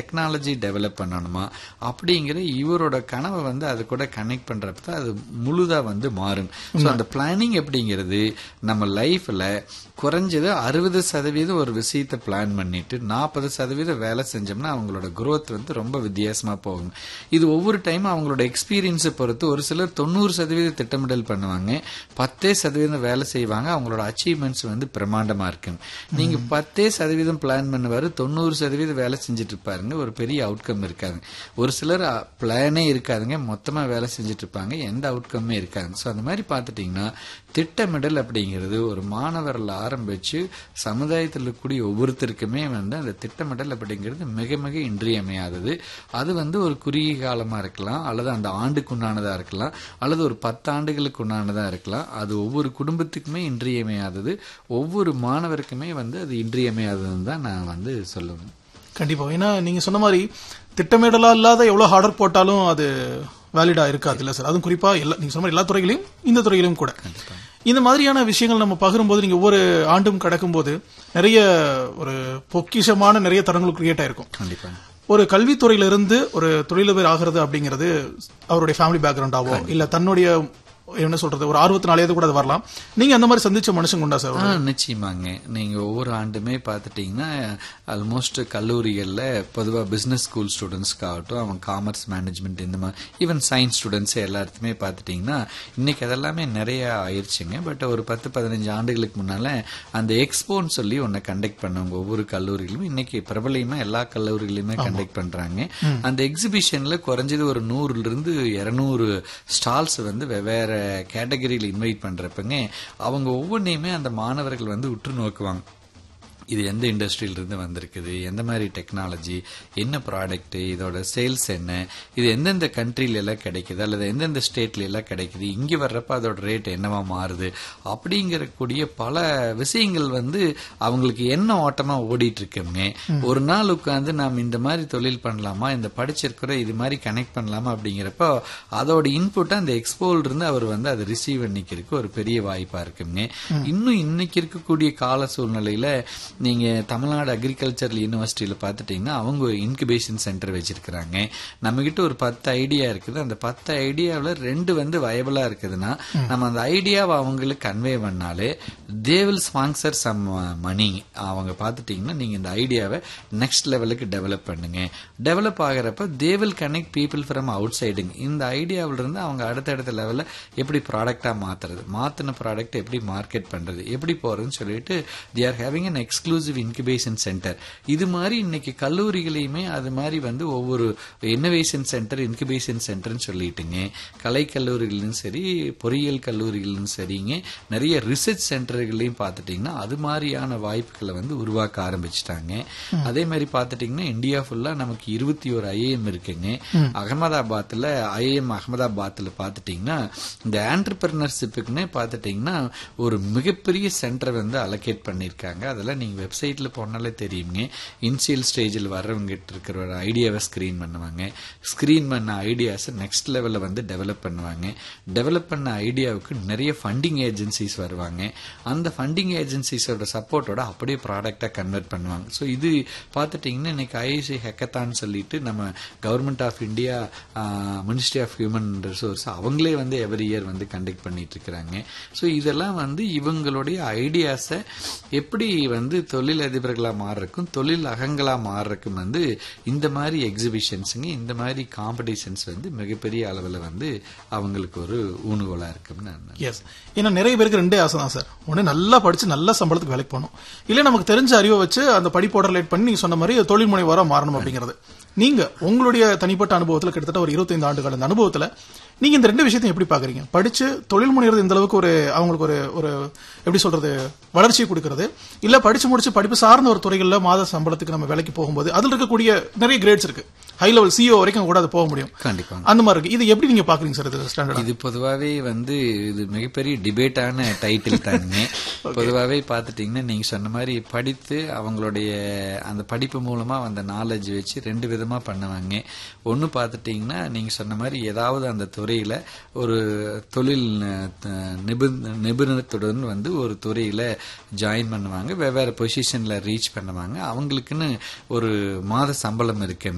Technology develop பண்ணணுமா அப்படிங்கிற இவரோட கனவை வந்து அது கூட கனெக்ட் பண்றப்ப தான் அது முழுதா வந்து மாறும் ஸோ அந்த பிளானிங் அப்படிங்கிறது நம்ம லைஃப்ல குறைஞ்சது அறுபது சதவீதம் ஒரு விஷயத்தை பிளான் பண்ணிட்டு நாற்பது சதவீதம் வேலை செஞ்சோம்னா அவங்களோட growth வந்து ரொம்ப வித்தியாசமா போகும் இது ஒவ்வொரு டைம் அவங்களோட எக்ஸ்பீரியன்ஸை பொறுத்து ஒரு சிலர் தொண்ணூறு சதவீத திட்டமிடல் பண்ணுவாங்க பத்தே சதவீதம் வேலை செய்வாங்க அவங்களோட அச்சீவ்மெண்ட்ஸ் வந்து பிரம்மாண்டமா இருக்கும் நீங்க பத்தே சதவீதம் பிளான் பண்ணுவாரு தொண்ணூறு சதவீதம் வேலை செஞ்சுட்டு இருப்பாருங்க ஒரு பெரிய அவுட்கம் இருக்காது ஒரு சிலர் பிளானே இருக்காதுங்க மொத்தமா வேலை செஞ்சுட்டு இருப்பாங்க எந்த அவுட்கம்மே இருக்காது ஸோ அந்த மாதிரி பார்த்துட்டீங்கன்னா திட்டமிடல் அப்படிங்கிறது ஒரு மாணவரில் ஆரம்பிச்சு சமுதாயத்தில் இருக்கக்கூடிய ஒவ்வொருத்தருக்குமே வந்து அந்த திட்டமிடல் அப்படிங்கிறது மிக மிக இன்றியமையாதது அது வந்து ஒரு குறுகிய காலமா இருக்கலாம் அல்லது அந்த ஆண்டுக்கு உண்டானதா இருக்கலாம் அல்லது ஒரு பத்து ஆண்டுகளுக்கு உண்டானதா இருக்கலாம் அது ஒவ்வொரு குடும்பத்துக்குமே இன்றியமையாதது ஒவ்வொரு மாணவருக்குமே வந்து அது இன்றியமையாததுன்னு தான் நான் வந்து சொல்லுவேன் கண்டிப்பா ஏன்னா நீங்க சொன்ன மாதிரி திட்டமிடலா இல்லாத எவ்வளவு ஹார்டர் போட்டாலும் அது வேலிடா இருக்காது இல்ல சார் அதுவும் குறிப்பா எல்லா நீங்க சொன்ன மாதிரி எல்லா துறைகளையும் இந்த துறையிலும் கூட இந்த மாதிரியான விஷயங்கள் நம்ம பகிரும்போது நீங்க ஒவ்வொரு ஆண்டும் கடக்கும்போது நிறைய ஒரு பொக்கிஷமான நிறைய தரங்கள் கிரியேட் ஆயிருக்கும் கண்டிப்பா ஒரு கல்வித்துறையில இருந்து ஒரு தொழிலதிபர் ஆகிறது அப்படிங்கிறது அவருடைய ஃபேமிலி பேக்ரவுண்டாவோ இல்ல தன்னுடைய என்ன சொல்றது ஒரு ஆர்வத்தினாலேயே கூட அது வரலாம் நீங்க அந்த மாதிரி சந்திச்ச மனுஷங்க உண்டா சார் ஆ நிச்சயமாங்க நீங்க ஒவ்வொரு ஆண்டுமே பார்த்துட்டீங்கன்னா ஆல்மோஸ்ட் கல்லூரிகளில் பொதுவாக பிசினஸ் ஸ்கூல் ஸ்டூடெண்ட்ஸ்க்கு ஆகட்டும் அவங்க காமர்ஸ் மேனேஜ்மெண்ட் இந்த மாதிரி ஈவன் சயின்ஸ் ஸ்டூடெண்ட்ஸ் எல்லாத்துக்குமே பார்த்துட்டீங்கன்னா இன்னைக்கு அதெல்லாமே நிறைய ஆயிடுச்சுங்க பட் ஒரு பத்து பதினஞ்சு ஆண்டுகளுக்கு முன்னால அந்த எக்ஸ்போன்னு சொல்லி ஒன்று கண்டக்ட் பண்ணுவாங்க ஒவ்வொரு கல்லூரியிலும் இன்னைக்கு பிரபலியமா எல்லா கல்லூரிகளிலுமே கண்டக்ட் பண்றாங்க அந்த எக்ஸிபிஷன்ல குறைஞ்சது ஒரு நூறுல இருந்து இருநூறு ஸ்டால்ஸ் வந்து வெவ்வேறு கேட்டகரியில் இன்வைட் பண்றப்பங்க அவங்க ஒவ்வொன்றையுமே அந்த மாணவர்கள் வந்து உற்று நோக்குவாங்க இது எந்த இண்டஸ்ட்ரியில இருந்து வந்திருக்குது எந்த மாதிரி டெக்னாலஜி என்ன ப்ராடக்ட் இதோட சேல்ஸ் என்ன இது எந்தெந்த கண்ட்ரில எல்லாம் கிடைக்குது அல்லது எந்தெந்த ஸ்டேட்ல எல்லாம் கிடைக்குது இங்க வர்றப்ப அதோட ரேட் என்னவா மாறுது அப்படிங்கிற கூடிய பல விஷயங்கள் வந்து அவங்களுக்கு என்ன ஓட்டமா ஓடிட்டு இருக்குங்க ஒரு நாள் உட்காந்து நாம் இந்த மாதிரி தொழில் பண்ணலாமா இந்த படிச்சிருக்கிற இது மாதிரி கனெக்ட் பண்ணலாமா அப்படிங்கிறப்போ அதோட இன்புட் அந்த எக்ஸ்போல இருந்து அவர் வந்து அதை ரிசீவ் பண்ணிக்கிறதுக்கு ஒரு பெரிய வாய்ப்பா இருக்குங்க இன்னும் இன்னைக்கு இருக்கக்கூடிய கால சூழ்நிலையில நீங்க தமிழ்நாடு அக்ரிகல்ச்சரல் யூனிவர்சிட்டியில பார்த்துட்டீங்கன்னா அவங்க ஒரு இன்குபேஷன் சென்டர் வச்சிருக்கிறாங்க நம்ம கிட்ட ஒரு பத்து ஐடியா இருக்குது அந்த பத்து ஐடியாவில் ரெண்டு வந்து வயபிளா இருக்குதுன்னா நம்ம அந்த ஐடியாவை அவங்களுக்கு கன்வே பண்ணாலே they will sponsor some money அவங்க பார்த்துட்டீங்கன்னா நீங்க இந்த ஐடியாவை நெக்ஸ்ட் லெவலுக்கு டெவலப் பண்ணுங்க டெவலப் ஆகிறப்ப they will connect people from அவுட் சைடுங்க இந்த ஐடியாவில இருந்து அவங்க அடுத்தடுத்த லெவல்ல எப்படி ப்ராடக்டா மாத்துறது மாத்தின ப்ராடக்ட் எப்படி மார்க்கெட் பண்றது எப்படி போறதுன்னு சொல்லிட்டு they are having an exclusive incubation centre இது மாதிரி இன்னைக்கு கல்லூரிகளையுமே அது மாதிரி வந்து ஒவ்வொரு இன்னோவேஷன் சென்டர் இன்குபேஷன் சென்டர்னு சொல்லிட்டுங்க கலை கல்லூரிகளிலும் சரி பொறியியல் கல்லூரிகளிலும் சரிங்க நிறைய ரிசர்ச் சென்டர்களையும் பார்த்துட்டீங்கன்னா அது மாதிரியான வாய்ப்புகளை வந்து உருவாக்க ஆரம்பிச்சிட்டாங்க அதே மாதிரி பார்த்துட்டீங்கன்னா இந்தியா ஃபுல்லா நமக்கு இருபத்தி ஒரு ஐஏஎம் இருக்குங்க அகமதாபாத்ல ஐஏஎம் அகமதாபாத்ல பார்த்துட்டீங்கன்னா இந்த ஆண்டர்பிரினர்ஷிப்புக்குன்னே பார்த்துட்டீங்கன்னா ஒரு மிகப்பெரிய சென்டர் வந்து அலோகேட் பண்ணியிருக்காங்க அதெல்லாம் நீங்க வெப்சைட்ல போனாலே தெரியுங்க இனிஷியல் ஸ்டேஜில் வர்றவங்க கிட்ட இருக்கிற ஒரு ஐடியாவை ஸ்கிரீன் பண்ணுவாங்க ஸ்கிரீன் பண்ண ஐடியாஸை நெக்ஸ்ட் லெவலில் வந்து டெவலப் பண்ணுவாங்க டெவலப் பண்ண ஐடியாவுக்கு நிறைய ஃபண்டிங் ஏஜென்சிஸ் வருவாங்க அந்த ஃபண்டிங் ஏஜென்சிஸோட சப்போர்ட்டோட அப்படியே ப்ராடக்டாக கன்வெர்ட் பண்ணுவாங்க ஸோ இது பார்த்துட்டிங்கன்னா இன்னைக்கு ஐஐசி ஹெக்கத்தான் சொல்லிட்டு நம்ம government of India ministry of human resource அவங்களே வந்து எவ்ரி இயர் வந்து கண்டக்ட் பண்ணிட்டு இருக்கிறாங்க ஸோ இதெல்லாம் வந்து இவங்களுடைய ஐடியாஸை எப்படி வந்து தொழில் அதிபர்களா மாறுறதுக்கும் தொழில் அகங்களா மாறுறதுக்கும் வந்து இந்த மாதிரி எக்ஸிபிஷன்ஸுங்க இந்த மாதிரி காம்படிஷன்ஸ் வந்து மிகப்பெரிய அளவில் வந்து அவங்களுக்கு ஒரு ஊணுகோலா இருக்கும்னு நான் நினைக்கிறேன். எஸ் ஏன்னா நிறைய பேருக்கு ரெண்டே ஆசை தான் சார் ஒண்ணு நல்லா படிச்சு நல்ல சம்பளத்துக்கு வேலைக்கு போகணும் இல்ல நமக்கு தெரிஞ்ச அறிவை வச்சு அந்த படிப்போட ரிலேட் பண்ணி நீங்க சொன்ன மாதிரி தொழில் முனைவரா மாறணும் அப்படிங்கிறது நீங்க உங்களுடைய தனிப்பட்ட அனுபவத்துல கிட்டத்தட்ட ஒரு 25 ஆண்டுகள் அந்த அனுபவத்துல நீங்க இந்த ரெண்டு விஷயத்தையும் எப்படி பாக்குறீங்க படிச்சு தொழில் முனைவது இந்த அளவுக்கு ஒரு அவங்களுக்கு ஒரு ஒரு எப்படி சொல்றது வளர்ச்சியை கொடுக்கறது இல்ல படிச்சு முடிச்சு படிப்பு சார்ந்த ஒரு துறைகள்ல மாத சம்பளத்துக்கு நம்ம வேலைக்கு போகும்போது அதுல இருக்கக்கூடிய நிறைய கிரேட்ஸ் இருக்கு ஹை லெவல் சிஓ வரைக்கும் கூட அது போக முடியும் கண்டிப்பா அந்த மாதிரி இருக்கு இது எப்படி நீங்க பாக்குறீங்க சார் இது ஸ்டாண்டர்ட் இது பொதுவாவே வந்து இது மிகப்பெரிய டிபேட்டான டைட்டில் தானுங்க பொதுவாவே பார்த்துட்டீங்கன்னா நீங்க சொன்ன மாதிரி படித்து அவங்களுடைய அந்த படிப்பு மூலமா அந்த நாலேஜ் வச்சு ரெண்டு விதமா பண்ணுவாங்க ஒன்னு பார்த்துட்டீங்கன்னா நீங்க சொன்ன மாதிரி ஏதாவது அந்த துறையில ஒரு தொழில் அஹ், நிபுண- நிபுணத்துடன் வந்து ஒரு துறையில ஜாயின் பண்ணுவாங்க வெவ்வேறு பொசிஷன்ல ரீச் பண்ணுவாங்க அவங்களுக்குன்னு ஒரு மாத சம்பளம் இருக்கு